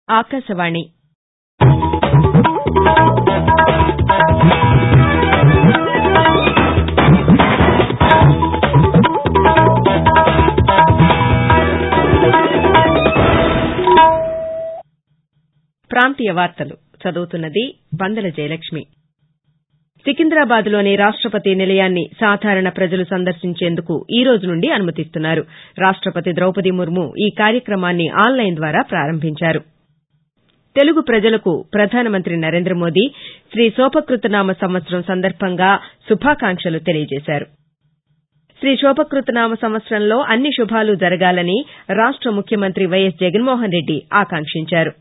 ఆకాశవాణి ప్రాంతీయ వార్తలు చదువుతున్నది వందల జయలక్ష్మి సికింద్రాబాద్లోని రాష్టపతి నిలయాన్ని సాధారణ ప్రజలు సందర్శించేందుకు ఈ రోజు నుండి అనుమతిస్తున్నారు రాష్టపతి ద్రౌపది ముర్ము ఈ కార్యక్రమాన్ని ఆన్లైన్ ద్వారా ప్రారంభించారు తెలుగు ప్రజలకు ప్రధానమంత్రి నరేంద్ర మోదీ శ్రీ శోభకృతనామ సంవత్సరం సందర్భంగా శుభాకాంక్షలు తెలియజేశారు శ్రీ శోభకృతనామ సంవత్సరంలో అన్ని శుభాలు జరగాలని రాష్ట ముఖ్యమంత్రి వైఎస్ జగన్మోహన్ రెడ్డి ఆకాంక్షించారు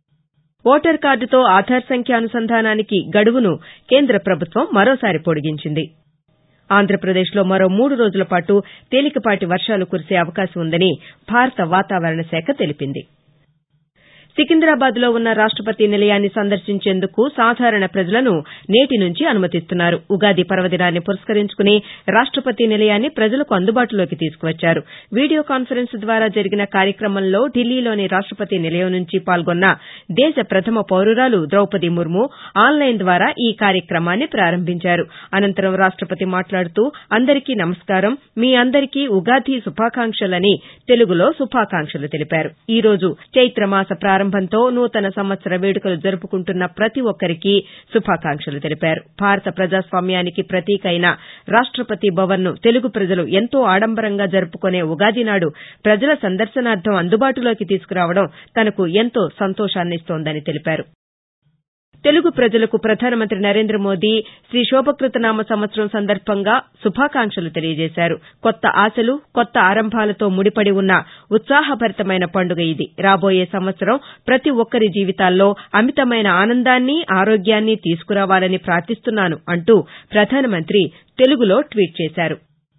ఓటర్ కార్డుతో ఆధార్ సంఖ్య అనుసంధానానికి గడువును కేంద్ర ప్రభుత్వం మరోసారి పొడిగించింది ఆంధ్రప్రదేశ్లో మరో మూడు రోజుల పాటు తేలికపాటి వర్షాలు కురిసే అవకాశం ఉందని భారత వాతావరణ శాఖ తెలిపింది సికింద్రాబాద్లో ఉన్న రాష్టపతి నిలయాన్ని సందర్శించేందుకు సాధారణ ప్రజలను నేటి నుంచి అనుమతిస్తున్నారు ఉగాది పర్వదినాన్ని పురస్కరించుకుని రాష్టపతి నిలయాన్ని ప్రజలకు అందుబాటులోకి తీసుకువచ్చారు వీడియో కాన్ఫరెన్స్ ద్వారా జరిగిన కార్యక్రమంలో ఢిల్లీలోని రాష్టపతి నిలయం నుంచి పాల్గొన్న దేశ ప్రథమ పౌరురాలు ద్రౌపది ముర్ము ఆన్లైన్ ద్వారా ఈ కార్యక్రమాన్ని ప్రారంభించారు అనంతరం రాష్టపతి మాట్లాడుతూ అందరికీ నమస్కారం మీ అందరికీ ఉగాది శుభాకాంక్షలని తెలుగులో శుభాకాంక్షలు తెలిపారు ఈ రోజు చైత్రమాస ప్రారంభంతో నూతన సంవత్సర వేడుకలు జరుపుకుంటున్న ప్రతి ఒక్కరికీ శుభాకాంక్షలు తెలిపారు భారత ప్రజాస్వామ్యానికి ప్రతీక అయిన రాష్టపతి భవన్ను తెలుగు ప్రజలు ఎంతో ఆడంబరంగా జరుపుకునే ఉగాది నాడు ప్రజల సందర్శనార్థం అందుబాటులోకి తీసుకురావడం తనకు ఎంతో సంతోషాన్నిస్తోందని తెలిపారు తెలుగు ప్రజలకు ప్రధానమంత్రి నరేంద్ర మోదీ శ్రీ శోభకృతనామ సంవత్సరం సందర్భంగా శుభాకాంక్షలు తెలియజేశారు కొత్త ఆశలు కొత్త ఆరంభాలతో ముడిపడి ఉన్న ఉత్సాహభరితమైన పండుగ ఇది రాబోయే సంవత్సరం ప్రతి ఒక్కరి జీవితాల్లో అమితమైన ఆనందాన్ని ఆరోగ్యాన్ని తీసుకురావాలని ప్రార్థిస్తున్నాను అంటూ ప్రధానమంత్రి తెలుగులో ట్వీట్ చేశారు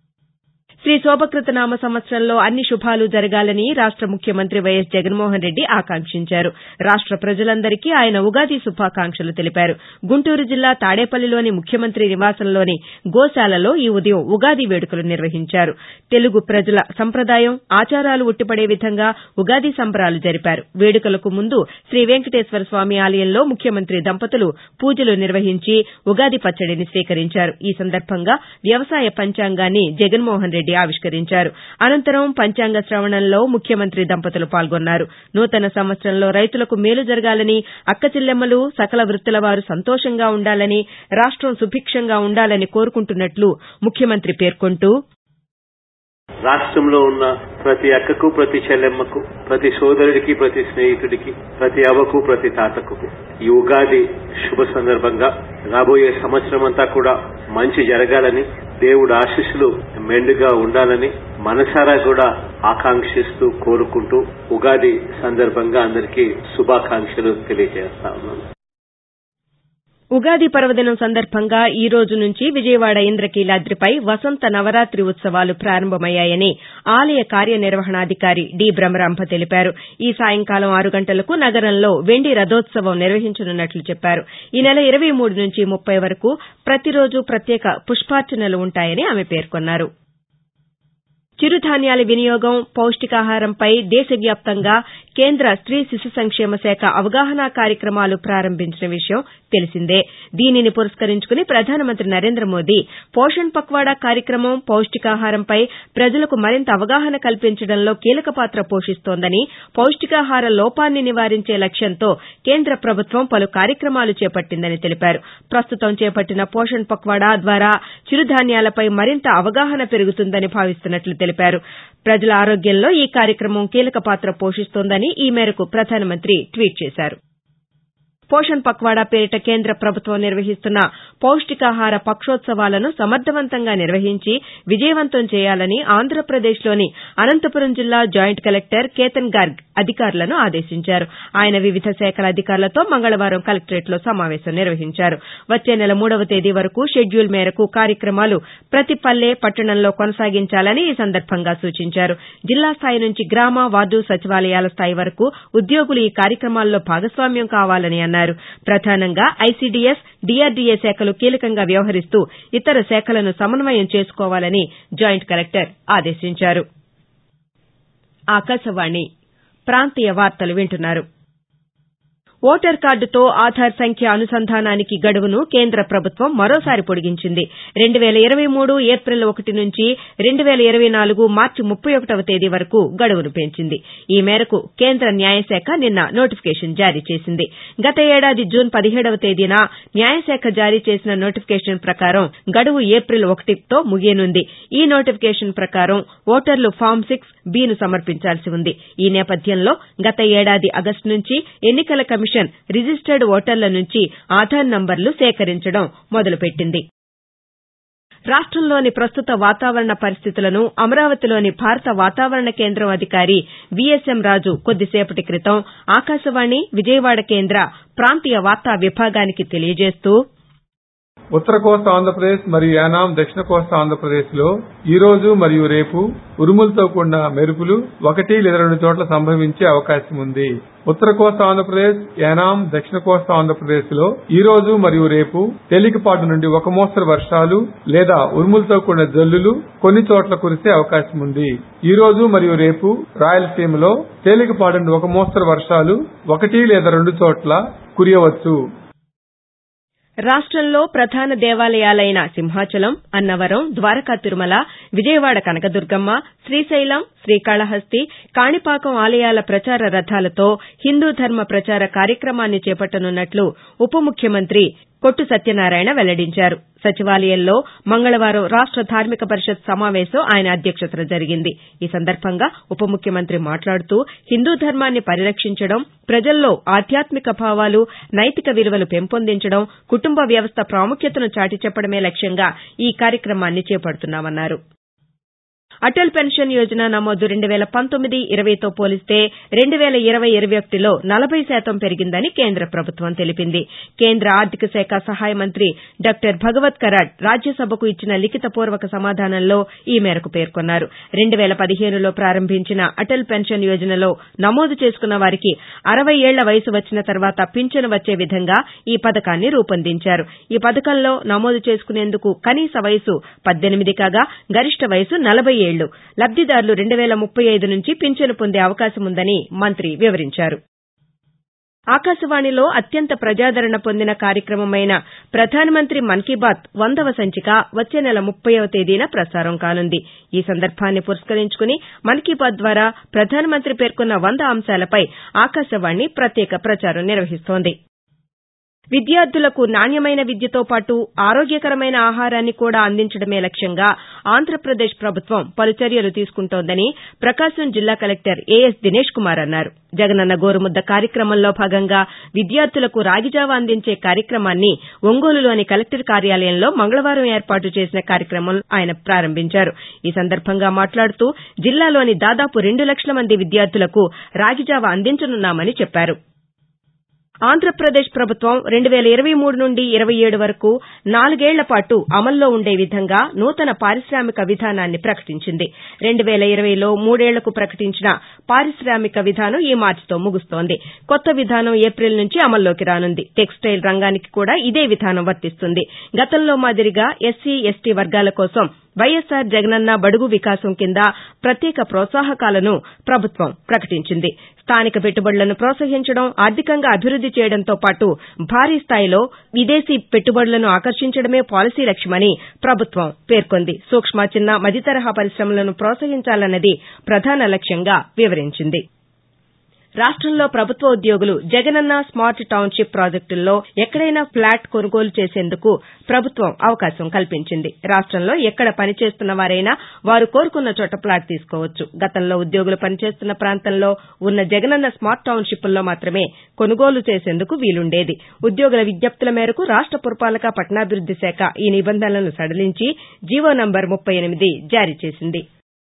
శ్రీ శోభకృతనామ సంవత్సరంలో అన్ని శుభాలు జరగాలని రాష్ట ముఖ్యమంత్రి వైఎస్ జగన్మోహన్ రెడ్డి ఆకాంక్షించారు రాష్ట ప్రజలందరికీ ఆయన ఉగాది శుభాకాంక్షలు తెలిపారు గుంటూరు జిల్లా తాడేపల్లిలోని ముఖ్యమంత్రి నివాసంలోని గోశాలలో ఈ ఉదయం ఉగాది వేడుకలు నిర్వహించారు తెలుగు ప్రజల సంప్రదాయం ఆచారాలు ఉట్టిపడే విధంగా ఉగాది సంబరాలు జరిపారు వేడుకలకు ముందు శ్రీ వెంకటేశ్వర స్వామి ఆలయంలో ముఖ్యమంత్రి దంపతులు పూజలు నిర్వహించి ఉగాది పచ్చడిని స్వీకరించారు ఈ సందర్భంగా వ్యవసాయ పంచాంగాన్ని జగన్మోహన్ రెడ్డి ఆవిష్కరించారు అనంతరం పంచాంగ శ్రవణంలో ముఖ్యమంత్రి దంపతులు పాల్గొన్నారు నూతన సంవత్సరంలో రైతులకు మేలు జరగాలని అక్కచెల్లెమ్మలు సకల వృత్తుల వారు సంతోషంగా ఉండాలని రాష్టం సుభిక్షంగా ఉండాలని కోరుకుంటున్నట్లు ముఖ్యమంత్రి పేర్కొంటూ రాష్ట్రంలో ఉన్న ప్రతి అక్కకు ప్రతి చెల్లెమ్మకు ప్రతి సోదరుడికి ప్రతి స్నేహితుడికి ప్రతి అవ్వకు ప్రతి తాతకు ఈ ఉగాది శుభ సందర్భంగా రాబోయే సంవత్సరం అంతా కూడా మంచి జరగాలని దేవుడు ఆశీస్సులు మెండుగా ఉండాలని మనసారా కూడా ఆకాంక్షిస్తూ కోరుకుంటూ ఉగాది సందర్భంగా అందరికీ శుభాకాంక్షలు తెలియజేస్తా ఉన్నాను ఉగాది పర్వదినం సందర్భంగా ఈ రోజు నుంచి విజయవాడ ఇంద్రకీలాద్రిపై వసంత నవరాతి ఉత్సవాలు ప్రారంభమయ్యాయని ఆలయ కార్యనిర్వహణాధికారి డి బ్రహ్మరాంభ తెలిపారు ఈ సాయంకాలం ఆరు గంటలకు నగరంలో వెండి రథోత్సవం నిర్వహించనున్నట్లు చెప్పారు ఈ నెల ఇరవై మూడు నుంచి ముప్పై వరకు ప్రతిరోజు ప్రత్యేక పుష్పార్చనలు ఉంటాయని ఆమె పేర్కొన్నారు చిరుధాన్యాల వినియోగం పౌష్టికాహారంపై దేశవ్యాప్తంగా కేంద్ర స్ట్రీ శిశు సంక్షేమ శాఖ అవగాహనా కార్యక్రమాలు ప్రారంభించిన విషయం తెలిసిందే దీనిని పురస్కరించుకుని ప్రధానమంత్రి నరేంద్ర మోదీ పోషణ్ పక్వాడా కార్యక్రమం పౌష్టికాహారంపై ప్రజలకు మరింత అవగాహన కల్పించడంలో కీలక పాత్ర పోషిస్తోందని పౌష్టికాహార లోపాన్ని నివారించే లక్ష్యంతో కేంద్ర ప్రభుత్వం పలు కార్యక్రమాలు చేపట్టిందని తెలిపారు ప్రస్తుతం చేపట్టిన పోషణ్ పక్వాడా ద్వారా చిరుధాన్యాలపై మరింత అవగాహన పెరుగుతుందని భావిస్తున్నట్లు తెలిపారు ప్రజల ఆరోగ్యంలో ఈ కార్యక్రమం కీలక పాత్ర పోషిస్తోందని ఈ మేరకు ప్రధానమంత్రి ట్వీట్ చేశారు పోషణ్ పక్వాడా పేరిట కేంద్ర ప్రభుత్వం నిర్వహిస్తున్న పౌష్టికాహార పక్షోత్సవాలను సమర్దవంతంగా నిర్వహించి విజయవంతం చేయాలని ఆంధ్రప్రదేశ్లోని అనంతపురం జిల్లా జాయింట్ కలెక్టర్ కేతన్ గార్గ్ అధికారులను ఆదేశించారు ఆయన వివిధ శాఖల అధికారులతో మంగళవారం కలెక్టరేట్లో సమావేశం నిర్వహించారు వచ్చే నెల మూడవ తేదీ వరకు షెడ్యూల్ మేరకు కార్యక్రమాలు ప్రతి పల్లె పట్టణంలో కొనసాగించాలని ఈ సందర్భంగా సూచించారు జిల్లా స్థాయి నుంచి గ్రామ వార్డు సచివాలయాల స్థాయి వరకు ఉద్యోగులు ఈ కార్యక్రమాల్లో భాగస్వామ్యం కావాలని అన్నారు ప్రధానంగా ఐసీడీఎస్ డీఆర్డీఏ శాఖలు కీలకంగా వ్యవహరిస్తూ ఇతర శాఖలను సమన్వయం చేసుకోవాలని జాయింట్ కలెక్టర్ ఆదేశించారు ఆకాశవాణి ప్రాంతీయ వార్తలు వింటున్నారు ఓటర్ కార్డుతో ఆధార్ సంఖ్య అనుసంధానానికి గడువును కేంద్ర ప్రభుత్వం మరోసారి పొడిగించింది రెండు వేల ఇరవై మూడు ఏపిల్ ఒకటి నుంచి రెండు వేల ఇరవై నాలుగు మార్చి ముప్పై ఒకటవ తేదీ వరకు గడువును పెంచింది ఈ మేరకు కేంద్ర న్యాయశాఖ నిన్న నోటిఫికేషన్ జారీ చేసింది గత ఏడాది జూన్ పదిహేడవ తేదీన న్యాయశాఖ జారీ చేసిన నోటిఫికేషన్ ప్రకారం గడువు ఏపిల్ ఒకటితో ముగియనుంది ఈ నోటిఫికేషన్ ప్రకారం ఓటర్లు ఫామ్ సిక్స్ బీను సమర్పించాల్సి ఉంది ఈ నేపథ్యంలో గత ఏడాది ఆగస్టు నుంచి ఎన్నికల కమిషన్ రిజిస్టర్డ్ ఓటర్ల నుంచి ఆధార్ నంబర్లు సేకరించడం మొదలుపెట్టింది రాష్టంలోని ప్రస్తుత వాతావరణ పరిస్థితులను అమరావతిలోని భారత వాతావరణ కేంద్రం అధికారి వీఎస్ఎం రాజు కొద్దిసేపటి క్రితం ఆకాశవాణి విజయవాడ కేంద్ర ప్రాంతీయ వార్తా విభాగానికి తెలియజేస్తూ ఉత్తర కోస్తా ఆంధ్రప్రదేశ్ మరియు యానాం దక్షిణ కోస్తా ఆంధ్రప్రదేశ్ లో ఈ రోజు మరియు రేపు ఉరుములతో కూడిన మెరుపులు ఒకటి లేదా రెండు చోట్ల సంభవించే అవకాశం ఉంది ఉత్తర కోస్తా ఆంధ్రప్రదేశ్ యానాం దక్షిణ కోస్తా ఆంధ్రప్రదేశ్ లో ఈ రోజు మరియు రేపు తేలికపాటి నుండి ఒక మోస్తరు వర్షాలు లేదా ఉరుములతో కూడిన జల్లులు కొన్ని చోట్ల కురిసే అవకాశం ఉంది ఈ రోజు మరియు రేపు రాయలసీమలో తేలికపాటి నుండి ఒక మోస్తరు వర్షాలు ఒకటి లేదా రెండు చోట్ల కురియవచ్చు రాష్టంలో ప్రధాన దేవాలయాలైన సింహాచలం అన్నవరం ద్వారకా తిరుమల విజయవాడ కనకదుర్గమ్మ శ్రీశైలం శ్రీకాళహస్తి కాణిపాకం ఆలయాల ప్రచార రథాలతో హిందూ ధర్మ ప్రచార కార్యక్రమాన్ని చేపట్టనున్నట్లు ఉప ముఖ్యమంత్రి కొట్టు సత్యనారాయణ వెల్లడించారు సచివాలయంలో మంగళవారం రాష్ట ధార్మిక పరిషత్ సమావేశం ఆయన అధ్యక్షతన జరిగింది ఈ సందర్భంగా ఉప ముఖ్యమంత్రి మాట్లాడుతూ హిందూ ధర్మాన్ని పరిరక్షించడం ప్రజల్లో ఆధ్యాత్మిక భావాలు నైతిక విలువలు పెంపొందించడం కుటుంబ వ్యవస్థ ప్రాముఖ్యతను చాటి చెప్పడమే లక్ష్యంగా ఈ కార్యక్రమాన్ని చేపడుతున్నామన్నారు అటల్ పెన్షన్ యోజన నమోదు రెండు వేల పంతొమ్మిది ఇరవైతో పోలిస్తే రెండు వేల ఇరవై ఇరవై ఒకటిలో నలభై శాతం పెరిగిందని కేంద్ర ప్రభుత్వం తెలిపింది కేంద్ర ఆర్థిక శాఖ సహాయ మంత్రి డాక్టర్ భగవత్ కరాడ్ రాజ్యసభకు ఇచ్చిన లిఖితపూర్వక సమాధానంలో ఈ మేరకు పేర్కొన్నారు రెండు వేల పదిహేనులో ప్రారంభించిన అటల్ పెన్షన్ యోజనలో నమోదు చేసుకున్న వారికి అరవై ఏళ్ల వయసు వచ్చిన తర్వాత పింఛను వచ్చే విధంగా ఈ పథకాన్ని రూపొందించారు ఈ పథకంలో నమోదు చేసుకునేందుకు కనీస వయసు పద్దెనిమిది కాగా గరిష్ట వయసు నలభై ఏళ్లు లబ్దిదారులు రెండు వేల ముప్పై ఐదు నుంచి పింఛను పొందే అవకాశం ఉందని మంత్రి వివరించారు ఆకాశవాణిలో అత్యంత ప్రజాదరణ పొందిన కార్యక్రమమైన ప్రధానమంత్రి మన్ కీ బాత్ వందవ సంచిక వచ్చే నెల ముప్పైవ తేదీన ప్రసారం కానుంది ఈ సందర్భాన్ని పురస్కరించుకుని మన్ కీ బాత్ ద్వారా ప్రధానమంత్రి పేర్కొన్న వంద అంశాలపై ఆకాశవాణి ప్రత్యేక ప్రచారం నిర్వహిస్తోంది విద్యార్థులకు నాణ్యమైన విద్యతో పాటు ఆరోగ్యకరమైన ఆహారాన్ని కూడా అందించడమే లక్ష్యంగా ఆంధ్రప్రదేశ్ ప్రభుత్వం పలు చర్యలు తీసుకుంటోందని ప్రకాశం జిల్లా కలెక్టర్ ఏఎస్ దినేష్ కుమార్ అన్నారు జగనన్న గోరుముద్ద కార్యక్రమంలో భాగంగా విద్యార్థులకు రాగిజావ అందించే కార్యక్రమాన్ని ఒంగోలులోని కలెక్టర్ కార్యాలయంలో మంగళవారం ఏర్పాటు చేసిన కార్యక్రమంలో ఆయన ప్రారంభించారు ఈ సందర్భంగా మాట్లాడుతూ జిల్లాలోని దాదాపు రెండు లక్షల మంది విద్యార్థులకు రాగిజావ అందించనున్నామని చెప్పారు ఆంధ్రప్రదేశ్ ప్రభుత్వం రెండు వేల ఇరవై మూడు నుండి ఇరవై ఏడు వరకు నాలుగేళ్ల పాటు అమల్లో ఉండే విధంగా నూతన పారిశామిక విధానాన్ని ప్రకటించింది రెండు వేల ఇరవైలో మూడేళ్లకు ప్రకటించిన పారిశామిక విధానం ఈ మార్చితో ముగుస్తోంది కొత్త విధానం ఏప్రిల్ నుంచి అమల్లోకి రానుంది టెక్స్టైల్ రంగానికి కూడా ఇదే విధానం వర్తిస్తుంది గతంలో మాదిరిగా ఎస్సీ ఎస్టీ వర్గాల కోసం వైఎస్సార్ జగనన్న బడుగు వికాసం కింద ప్రత్యేక ప్రోత్సాహకాలను ప్రభుత్వం ప్రకటించింది స్థానిక పెట్టుబడులను ప్రోత్సహించడం ఆర్థికంగా అభివృద్ది చేయడంతో పాటు భారీ స్థాయిలో విదేశీ పెట్టుబడులను ఆకర్షించడమే పాలసీ లక్ష్యమని ప్రభుత్వం పేర్కొంది సూక్ష్మ చిన్న మధ్యతరహా పరిశమలను ప్రోత్సహించాలన్నది ప్రధాన లక్ష్యంగా వివరించింది రాష్టంలో ప్రభుత్వ ఉద్యోగులు జగనన్న స్మార్ట్ టౌన్షిప్ ప్రాజెక్టుల్లో ఎక్కడైనా ఫ్లాట్ కొనుగోలు చేసేందుకు ప్రభుత్వం అవకాశం కల్పించింది రాష్టంలో ఎక్కడ పనిచేస్తున్న వారైనా వారు కోరుకున్న చోట ఫ్లాట్ తీసుకోవచ్చు గతంలో ఉద్యోగులు పనిచేస్తున్న ప్రాంతంలో ఉన్న జగనన్న స్మార్ట్ టౌన్షిప్ల్లో మాత్రమే కొనుగోలు చేసేందుకు వీలుండేది ఉద్యోగుల విజ్ఞప్తుల మేరకు రాష్ట పురపాలక పట్టణాభివృద్ది శాఖ ఈ నిబంధనలను సడలించి జీవో నంబర్ ముప్పై ఎనిమిది జారీ చేసింది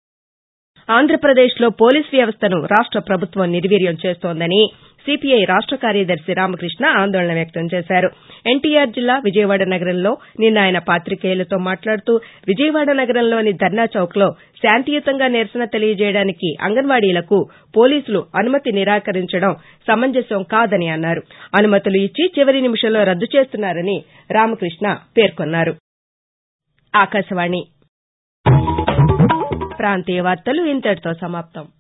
ఆంధ్రప్రదేశ్లో పోలీస్ వ్యవస్థను రాష్ట ప్రభుత్వం నిర్వీర్యం చేస్తోందని సిపిఐ రాష్ట కార్యదర్శి రామకృష్ణ ఆందోళన వ్యక్తం చేశారు ఎన్టీఆర్ జిల్లా విజయవాడ నగరంలో నిన్న ఆయన పాతికేయులతో మాట్లాడుతూ విజయవాడ నగరంలోని ధర్నా చౌక్లో శాంతియుతంగా నిరసన తెలియజేయడానికి అంగన్వాడీలకు పోలీసులు అనుమతి నిరాకరించడం సమంజసం కాదని అన్నారు అనుమతులు ఇచ్చి చివరి నిమిషంలో రద్దు చేస్తున్నారని రామకృష్ణ పేర్కొన్నారు ఆకాశవాణి ప్రాంతీయ వార్తలు ఇంతటితో సమాప్తం